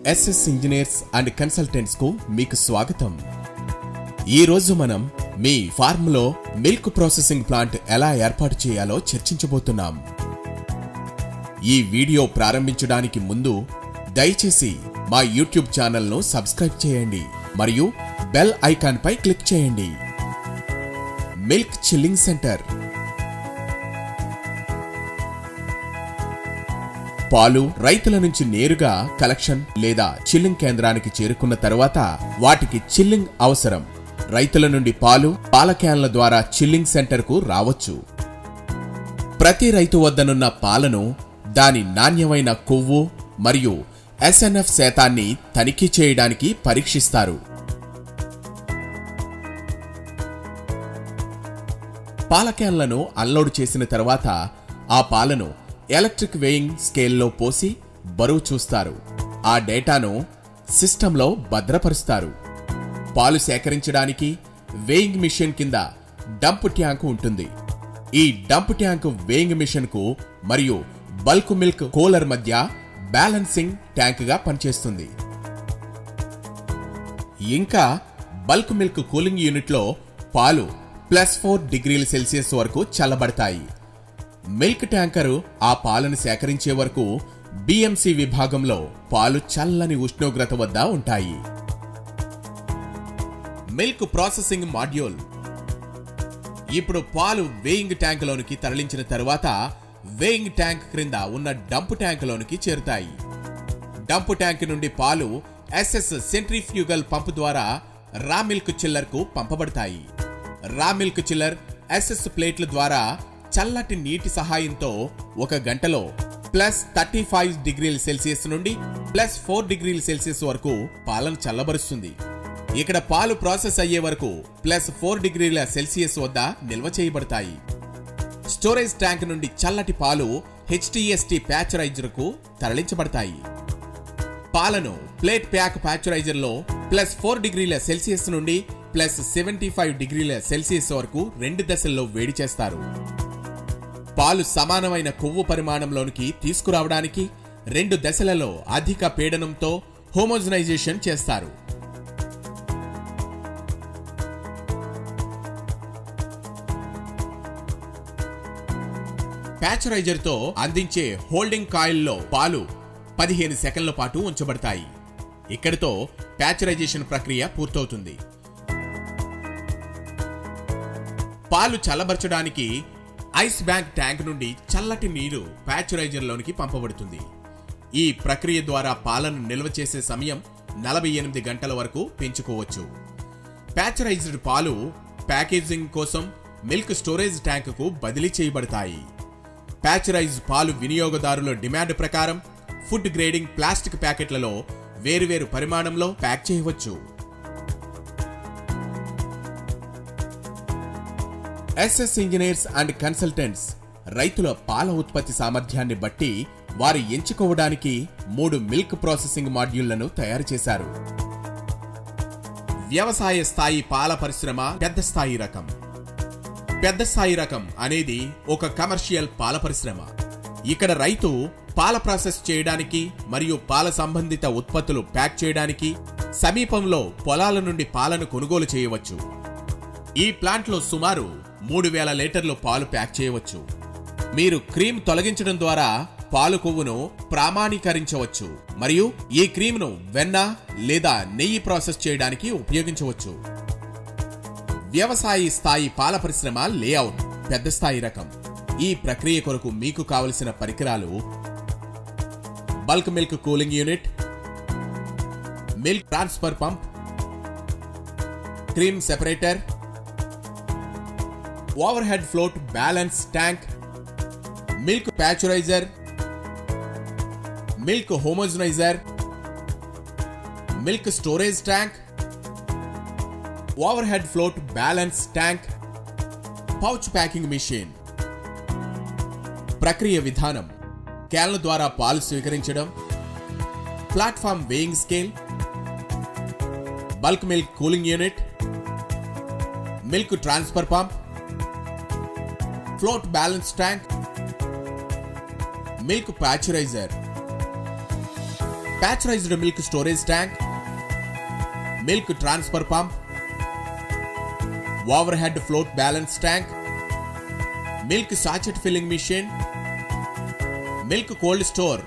SS engineers and consultants కు మీకు స్వాగతం ఈ రోజు మనం మీ ఫార్మ్ లో మిల్క్ ప్రాసెసింగ్ ప్లాంట్ ఎలా ఏర్పాటు చేయాలో చర్చించబోతున్నాం ఈ వీడియో ప్రారంభించడానికి ముందు దయచేసి మా యూట్యూబ్ ఛానల్ను సబ్స్క్రైబ్ చేయండి మరియు బెల్ ఐకాన్ పై క్లిక్ చేయండి మిల్క్ చిల్లింగ్ సెంటర్ పాలు రైతుల నుంచి నేరుగా కలెక్షన్ లేదా చిల్లింగ్ కేంద్రానికి చేరుకున్న తరువాత వాటికి చిల్లింగ్ అవసరం రైతుల నుండి పాలు పాల క్యాన్ల ద్వారా చిల్లింగ్ సెంటర్కు రావచ్చు ప్రతి రైతు వద్దనున్న పాలను దాని నాణ్యమైన కొవ్వు మరియు ఎస్ఎన్ఎఫ్ శాతాన్ని తనిఖీ చేయడానికి పరీక్షిస్తారు పాల క్యాన్లను అన్లోడ్ చేసిన తర్వాత ఆ పాలను ఎలక్ట్రిక్ వేయింగ్ స్కేల్లో పోసి బరువు చూస్తారు ఆ డేటాను సిస్టంలో భద్రపరుస్తారు పాలు సేకరించడానికి వేయింగ్ మిషన్ కింద డంప్ ట్యాంక్ ఉంటుంది ఈ డంప్ ట్యాంక్ వేయింగ్ మిషన్ కు మరియు బల్క్ మిల్క్ కూలర్ మధ్య బ్యాలెన్సింగ్ ట్యాంక్ గా పనిచేస్తుంది ఇంకా బల్క్ మిల్క్ కూలింగ్ యూనిట్లో పాలు ప్లస్ ఫోర్ డిగ్రీల సెల్సియస్ వరకు చల్లబడతాయి మిల్క్ ట్యాంకరు ఆ పాలను సేకరించే వరకు బిఎంసి విభాగంలో పాలు చల్లని ఉష్ణోగ్రత వద్ద ఉంటాయి మిల్క్ ప్రాసెసింగ్ మాడ్యూల్ ఇప్పుడు పాలు వేయింగ్ ట్యాంకులోనికి తరలించిన తరువాత వేయింగ్ ట్యాంక్ క్రింద ఉన్న డంప్ ట్యాంకులోనికి చేరుతాయి డంప్ ట్యాంక్ నుండి పాలు ఎస్ఎస్ సెంట్రిఫ్యూగల్ పంపు ద్వారా రా మిల్క్ చిల్లర్ కు పంపబడతాయి రా మిల్క్ చిల్లర్ ఎస్ఎస్ ప్లేట్ల ద్వారా చల్లటి నీటి సహాయంతో ఒక గంటలో ప్లస్ థర్టీ ఫైవ్ డిగ్రీల సెల్సియస్ నుండి ప్లస్ ఫోర్ డిగ్రీల సెల్సియస్ వరకు పాలను చల్లబరుస్తుంది ఇక్కడ పాలు ప్రాసెస్ అయ్యే వరకు ప్లస్ ఫోర్ డిగ్రీల సెల్సియస్ వద్ద నిల్వ చేయబడతాయి స్టోరేజ్ ట్యాంక్ నుండి చల్లటి పాలు హెచ్టిఎస్టి ప్యాచరైజర్కు తరలించబడతాయి పాలను ప్లేట్ ప్యాక్ ప్యాచరైజర్లో ప్లస్ ఫోర్ డిగ్రీల సెల్సియస్ నుండి ప్లస్ సెవెంటీ ఫైవ్ డిగ్రీల సెల్సియస్ వరకు రెండు దశల్లో వేడి చేస్తారు పాలు సమానమైన కొవ్వు పరిమాణంలోనికి తీసుకురావడానికి రెండు దశలలో అధిక పీడనంతో హోమోజనైజేషన్ చేస్తారు ప్యాచరైజర్తో అందించే హోల్డింగ్ కాయిల్లో పాలు పదిహేను సెకండ్ల పాటు ఉంచబడతాయి ఇక్కడితో ప్యాచరైజేషన్ ప్రక్రియ పూర్తవుతుంది పాలు చల్లబరచడానికి ఐస్ బ్యాంక్ ట్యాంక్ నుండి చల్లటి నీరు ప్యాచరైజర్లోనికి పంపబడుతుంది ఈ ప్రక్రియ ద్వారా పాలను నిల్వ చేసే సమయం నలభై ఎనిమిది గంటల వరకు పెంచుకోవచ్చు ప్యాచరైజ్డ్ పాలు ప్యాకేజింగ్ కోసం మిల్క్ స్టోరేజ్ ట్యాంకుకు బదిలీ చేయబడతాయి ప్యాచరైజ్ పాలు వినియోగదారుల డిమాండ్ ప్రకారం ఫుడ్ గ్రేడింగ్ ప్లాస్టిక్ ప్యాకెట్లలో వేరువేరు పరిమాణంలో ప్యాక్ చేయవచ్చు ఎస్ఎస్ ఇంజనీర్స్ అండ్ కన్సల్టెంట్స్ రైతుల పాల ఉత్పత్తి సామర్థ్యాన్ని బట్టి వారు ఎంచుకోవడానికి మూడు మిల్క్ ప్రాసెసింగ్ మాడ్యూళ్లను తయారు చేశారు వ్యవసాయ స్థాయి పాల పరిశ్రమ పెద్ద స్థాయి రకం పెద్ద స్థాయి రకం అనేది ఒక కమర్షియల్ పాల పరిశ్రమ ఇక్కడ రైతు పాల ప్రాసెస్ చేయడానికి మరియు పాల సంబంధిత ఉత్పత్తులు ప్యాక్ చేయడానికి సమీపంలో పొలాల నుండి పాలను కొనుగోలు చేయవచ్చు ఈ ప్లాంట్లో సుమారు మూడు వేల లీటర్లు పాలు ప్యాక్ చేయవచ్చు మీరు క్రీమ్ తొలగించడం ద్వారా పాలు కొవ్వును ప్రామాణీకరించవచ్చు మరియు ఈ క్రీమ్ను వెన్న లేదా నెయ్యి ప్రాసెస్ చేయడానికి ఉపయోగించవచ్చు వ్యవసాయ స్థాయి పాల పరిశ్రమ లేఅవుట్ పెద్ద స్థాయి రకం ఈ ప్రక్రియ కొరకు మీకు కావలసిన పరికరాలు bulk milk cooling unit milk transfer pump cream separator over head float balance tank milk pasteuriser milk homogeniser milk storage tank over head float balance tank pouch packing machine ప్రక్రియ విధానం క్యాన్ల ద్వారా పాలు స్వీకరించడం platform weighing scale bulk milk cooling unit milk transfer pump float balance tank milk pasteuriser pasteurised milk storage tank milk transfer pump over head float balance tank milk sachet filling machine milk cold store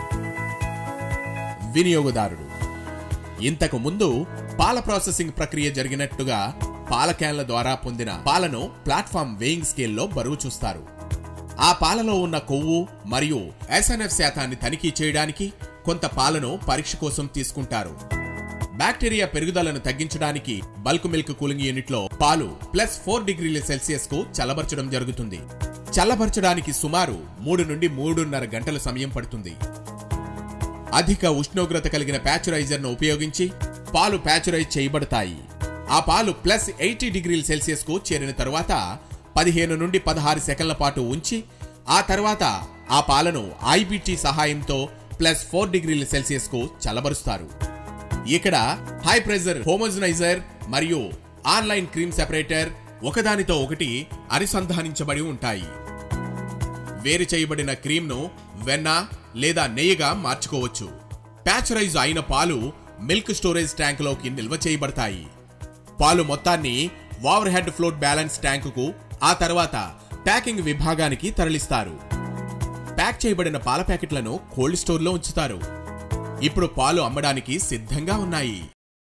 వినియోగదారుడు ఇంతకు ముందు పాల processing ప్రక్రియ జరిగినట్టుగా పాల క్యాన్ల ద్వారా పొందిన పాలను ప్లాట్ఫామ్ వేయింగ్ స్కేల్లో బరువు చూస్తారు ఆ పాలలో ఉన్న కొవ్వు మరియు ఎస్ఎన్ఎఫ్ శాతాన్ని తనిఖీ చేయడానికి కొంత పాలను పరీక్ష కోసం తీసుకుంటారు బ్యాక్టీరియా పెరుగుదలను తగ్గించడానికి బల్క్ మిల్క్ కూలింగ్ యూనిట్ లో పాలు ప్లస్ ఫోర్ డిగ్రీల సెల్సియస్ కు చల్లబరచడం జరుగుతుంది చల్లబరచడానికి సుమారు మూడు నుండి మూడున్నర గంటల సమయం పడుతుంది అధిక ఉష్ణోగ్రత కలిగిన ప్యాచురైజర్ ను ఉపయోగించి పాలు ప్యాచురైజ్ చేయబడతాయి ఆ పాలు ప్లస్ ఎయిటీ డిగ్రీల సెల్సియస్ కు చేరిన తరువాత పదిహేను నుండి పదహారు సెకండ్ల పాటు ఉంచి ఆ తర్వాత ఆ పాలను ఐబిటి సహాయంతో ప్లస్ ఫోర్ డిగ్రీల సెల్సియస్ కు చల్లబరుస్తారు ఇక్కడ హై ప్రెజర్ హోమోజనైజర్ మరియు ఆన్లైన్ క్రీమ్ సెపరేటర్ ఒకదానితో ఒకటి అనుసంధానించబడి ఉంటాయి వేరు చేయబడిన క్రీమ్ను వెన్న లేదా నెయ్యిగా మార్చుకోవచ్చు ప్యాచరైజ్ అయిన పాలు మిల్క్ స్టోరేజ్ ట్యాంకులోకి నిల్వ చేయబడతాయి పాలు మొత్తాన్ని ఓవర్ హెడ్ ఫ్లోట్ బ్యాలెన్స్ ట్యాంకుకు ఆ తర్వాత ప్యాకింగ్ విభాగానికి తరలిస్తారు ప్యాక్ చేయబడిన పాల ప్యాకెట్లను కోల్డ్ స్టోర్లో ఉంచుతారు ఇప్పుడు పాలు అమ్మడానికి సిద్ధంగా ఉన్నాయి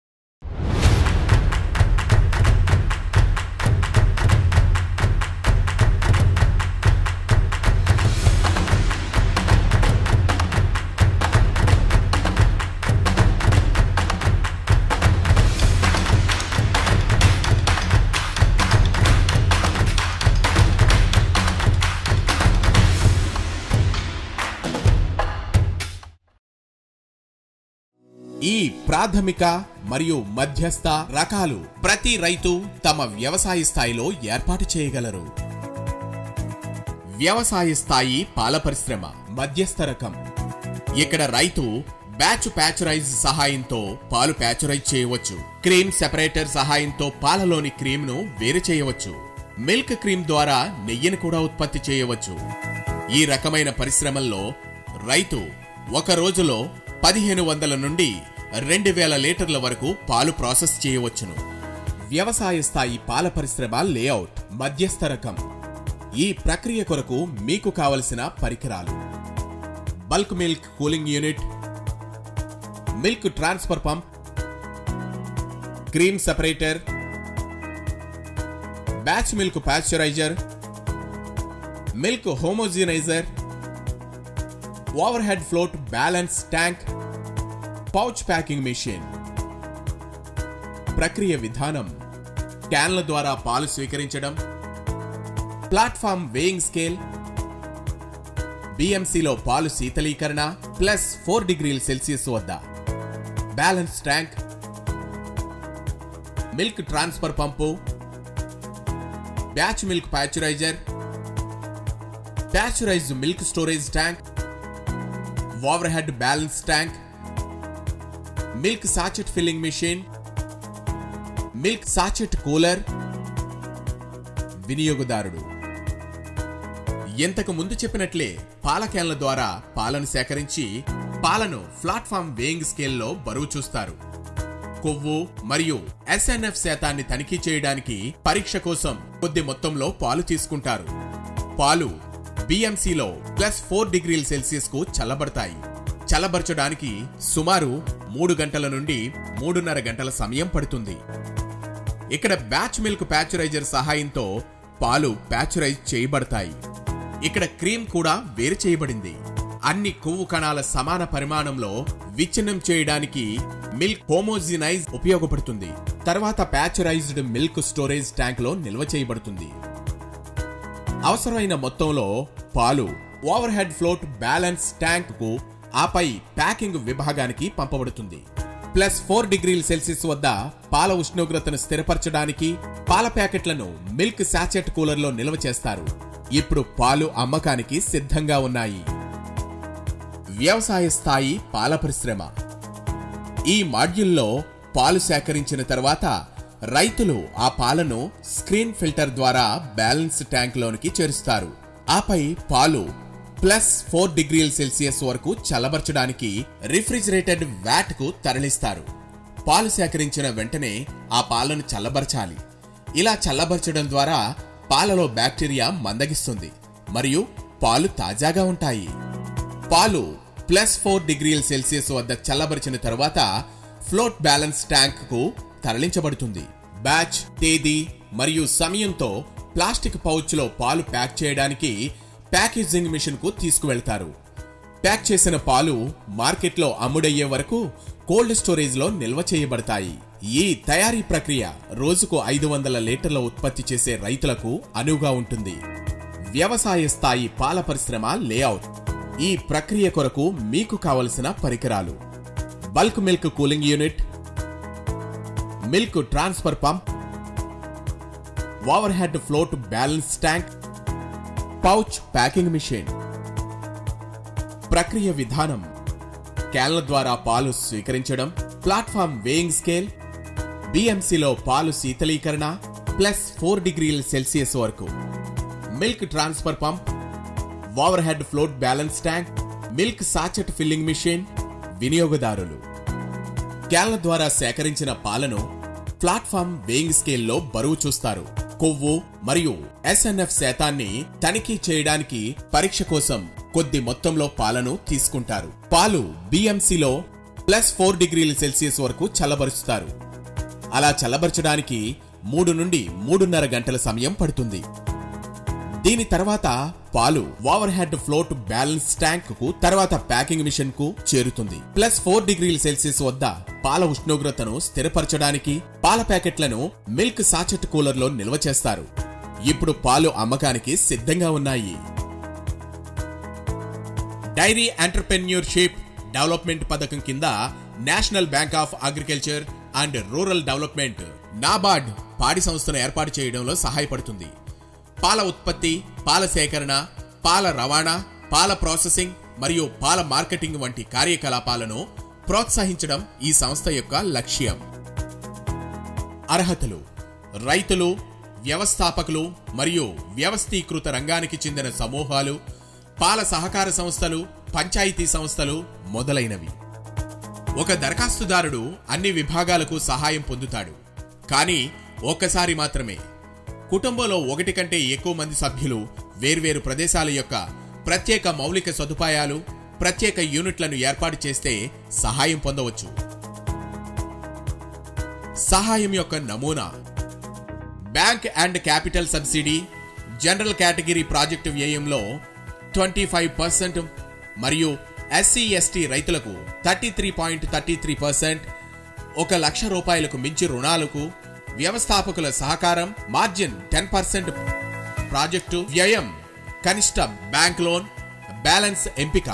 ఈ ప్రాథమిక మరియు మధ్యస్థ రకాలు ప్రతి రైతు తమ వ్యవసాయ స్థాయిలో ఏర్పాటు చేయగలరు వ్యవసాయ స్థాయి పాల పరిశ్రమ మధ్యస్థ రకం ఇక్కడ రైతు బ్యాచ్ ప్యాచురైజ్ సహాయంతో పాలు ప్యాచురైజ్ చేయవచ్చు క్రీమ్ సెపరేటర్ సహాయంతో పాలలోని క్రీమ్ ను వేరు చేయవచ్చు మిల్క్ క్రీమ్ ద్వారా నెయ్యిని కూడా ఉత్పత్తి చేయవచ్చు ఈ రకమైన పరిశ్రమల్లో రైతు ఒక రోజులో పదిహేను వందల నుండి రెండు వేల లీటర్ల వరకు పాలు ప్రాసెస్ చేయవచ్చును వ్యవసాయ స్థాయి పాల పరిశ్రమ లేఅవుట్ మధ్యస్థ రకం ఈ ప్రక్రియ కొరకు మీకు కావలసిన పరికరాలు bulk milk cooling unit milk transfer pump cream separator batch milk pasteuriser milk homogeniser over head float balance tank pouch packing machine ప్రక్రియ విధానం క్యాన్ల ద్వారా పాలు స్వీకరించడం ప్లాట్ఫామ్ వేయింగ్ స్కేల్ బిఎంసిలో పాలు శీతలీకరణ ప్లస్ ఫోర్ డిగ్రీల సెల్సియస్ వద్ద balance tank milk transfer pump batch milk pasteuriser pasteurise milk storage tank over head balance tank milk sachet filling machine milk sachet cooler వినియోగదారుడు ఇంతకు ముందు చెప్పినట్లే పాల క్యాన్ల ద్వారా పాలను సేకరించి పాలను ప్లాట్ఫామ్ వేయింగ్ స్కేల్లో బరువు చూస్తారు కొవ్వు మరియు ఎస్ఎన్ఎఫ్ శాతాన్ని తనిఖీ చేయడానికి పరీక్ష కోసం కొద్ది మొత్తంలో పాలు తీసుకుంటారు పాలు బిఎంసిలో ప్లస్ ఫోర్ డిగ్రీల సెల్సియస్ కు చల్లబడతాయి చల్లబరచడానికి సుమారు మూడు గంటల నుండి మూడున్నర గంటల సమయం పడుతుంది ఇక్కడ బ్యాచ్ మిల్క్ ప్యాచురైజర్ సహాయంతో పాలు ప్యాచురైజ్ చేయబడతాయి ఇక్కడ క్రీమ్ కూడా వేరు చేయబడింది అన్ని కొవ్వు కణాల సమాన పరిమాణంలో విచ్ఛిన్నం చేయడానికి మిల్క్ హోమోజినైజ్ ఉపయోగపడుతుంది తర్వాత ప్యాచురైజ్డ్ మిల్క్ స్టోరేజ్ ట్యాంక్ లో నిల్వ చేయబడుతుంది అవసరమైన మొత్తంలో పాలు over head float balance tank కు ఆపై ప్యాకింగ్ విభాగానికి పంపబడుతుంది ప్లస్ ఫోర్ డిగ్రీల సెల్సియస్ వద్ద పాల ఉష్ణోగ్రతను స్థిరపరచడానికి పాల ప్యాకెట్లను మిల్క్ సాచెట్ కూలర్లో నిల్వ చేస్తారు ఇప్పుడు పాలు అమ్మకానికి సిద్ధంగా ఉన్నాయి వ్యవసాయ స్థాయి పాల పరిశ్రమ ఈ మాడ్యూల్లో పాలు సేకరించిన తర్వాత రైతులు ఆ పాలను స్క్రీన్ ఫిల్టర్ ద్వారా బ్యాలెన్స్ ట్యాంక్ లోనికి చేరుస్తారు ఆపై పాలు ప్లస్ ఫోర్ డిగ్రీల సెల్సియస్ వరకు చల్లబరచడానికి రిఫ్రిజిరేటెడ్ వ్యాట్ కు తరలిస్తారు పాలు సేకరించిన వెంటనే ఆ పాలను చల్లబరచాలి ఇలా చల్లబరచడం ద్వారా పాలలో బ్యాక్టీరియా మందగిస్తుంది మరియు పాలు తాజాగా ఉంటాయి పాలు ప్లస్ ఫోర్ డిగ్రీల సెల్సియస్ వద్ద చల్లబరిచిన తరువాత ఫ్లోట్ బ్యాలెన్స్ ట్యాంక్ కు తరలించబడుతుంది బ్యాచ్ తేదీ మరియు సమయంతో ప్లాస్టిక్ పౌచ్ లో పాలు ప్యాక్ చేయడానికి ప్యాకేజింగ్ మిషన్ కు తీసుకువెళ్తారు ప్యాక్ చేసిన పాలు మార్కెట్లో అమ్ముడయ్యే వరకు కోల్డ్ స్టోరేజ్ లో నిల్వ చేయబడతాయి ఈ తయారీ ప్రక్రియ రోజుకు ఐదు వందల లీటర్ల ఉత్పత్తి చేసే రైతులకు అనువుగా ఉంటుంది వ్యవసాయ స్థాయి పాల పరిశ్రమ లేఅవుట్ ఈ ప్రక్రియ కొరకు మీకు కావలసిన పరికరాలు bulk milk cooling unit milk transfer pump over head float balance tank pouch packing machine ప్రక్రియ విధానం క్యాన్ల ద్వారా పాలు స్వీకరించడం ప్లాట్ఫామ్ వేయింగ్ స్కేల్ బిఎంసిలో పాలు శీతలీకరణ ప్లస్ ఫోర్ డిగ్రీల సెల్సియస్ వరకు milk transfer pump over head float balance tank milk sachet filling machine వినియోగదారులు క్యాన్ల ద్వారా సేకరించిన పాలను ప్లాట్ఫామ్ వేయింగ్ స్కేల్లో బరువు చూస్తారు కొవ్వు మరియు ఎస్ఎన్ఎఫ్ శాతాన్ని తనిఖీ చేయడానికి పరీక్ష కోసం కొద్ది మొత్తంలో పాలను తీసుకుంటారు పాలు బిఎంసిలో ప్లస్ ఫోర్ డిగ్రీల సెల్సియస్ వరకు చల్లబరుచుతారు అలా చల్లబరచడానికి మూడు నుండి మూడున్నర గంటల సమయం పడుతుంది దీని తర్వాత పాలు over head float balance tank కు తర్వాత ప్యాకింగ్ మిషన్ కు చేరుతుంది ప్లస్ ఫోర్ డిగ్రీల సెల్సియస్ వద్ద పాల ఉష్ణోగ్రతను స్థిరపరచడానికి పాల ప్యాకెట్లను మిల్క్ సాచెట్ కూలర్ లో నిల్వ చేస్తారు ఇప్పుడు పాలు అమ్మకానికి సిద్ధంగా ఉన్నాయి డైరీ ఎంటర్ప్రెన్యూర్షిప్ డెవలప్మెంట్ పథకం కింద National Bank of Agriculture and Rural Development NABARD పాడి సంస్థను ఏర్పాటు చేయడంలో సహాయపడుతుంది పాల ఉత్పత్తి పాల సేకరణ పాల రవాణా పాల ప్రాసెసింగ్ మరియు పాల మార్కెటింగ్ వంటి కార్యకలాపాలను ప్రోత్సహించడం ఈ సంస్థ యొక్క లక్ష్యం అర్హతలు రైతులు వ్యవస్థాపకులు మరియు వ్యవస్థీకృత రంగానికి చెందిన సమూహాలు పాల సహకార సంస్థలు పంచాయతీ సంస్థలు మొదలైనవి ఒక దరఖాస్తుదారుడు అన్ని విభాగాలకు సహాయం పొందుతాడు కానీ ఒక్కసారి మాత్రమే కుటుంబంలో ఒకటి కంటే ఎక్కువ మంది సభ్యులు వేర్వేరు ప్రదేశాల యొక్క ప్రత్యేక మౌలిక సదుపాయాలు ప్రత్యేక యూనిట్లను ఏర్పాటు చేస్తే సహాయం పొందవచ్చు సహాయం యొక్క నమూనా bank and capital subsidy general category project వ్యయంలో ట్వంటీ ఫైవ్ పర్సెంట్ మరియు ఎస్సీ ఎస్టీ రైతులకు thirty three point thirty three percent ఒక లక్ష రూపాయలకు మించి రుణాలకు వ్యవస్థాపకుల సహకారం మార్జిన్ టెన్ పర్సెంట్ ప్రాజెక్టు వ్యయం కనిష్ట బ్యాంక్ లోన్ బ్యాలెన్స్ ఎంపిక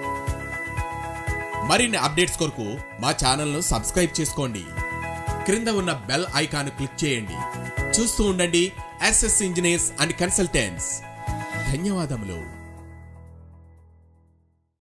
మరిన్ని అప్డేట్స్ కొరకు మా ఛానల్ను సబ్స్క్రైబ్ చేసుకోండి క్రింద ఉన్న బెల్ ఐకాన్ క్లిక్ చేయండి చూస్తూ ఉండండి ఎస్ఎస్ ఇంజనీర్స్ అండ్ కన్సల్టెంట్స్ ధన్యవాదములు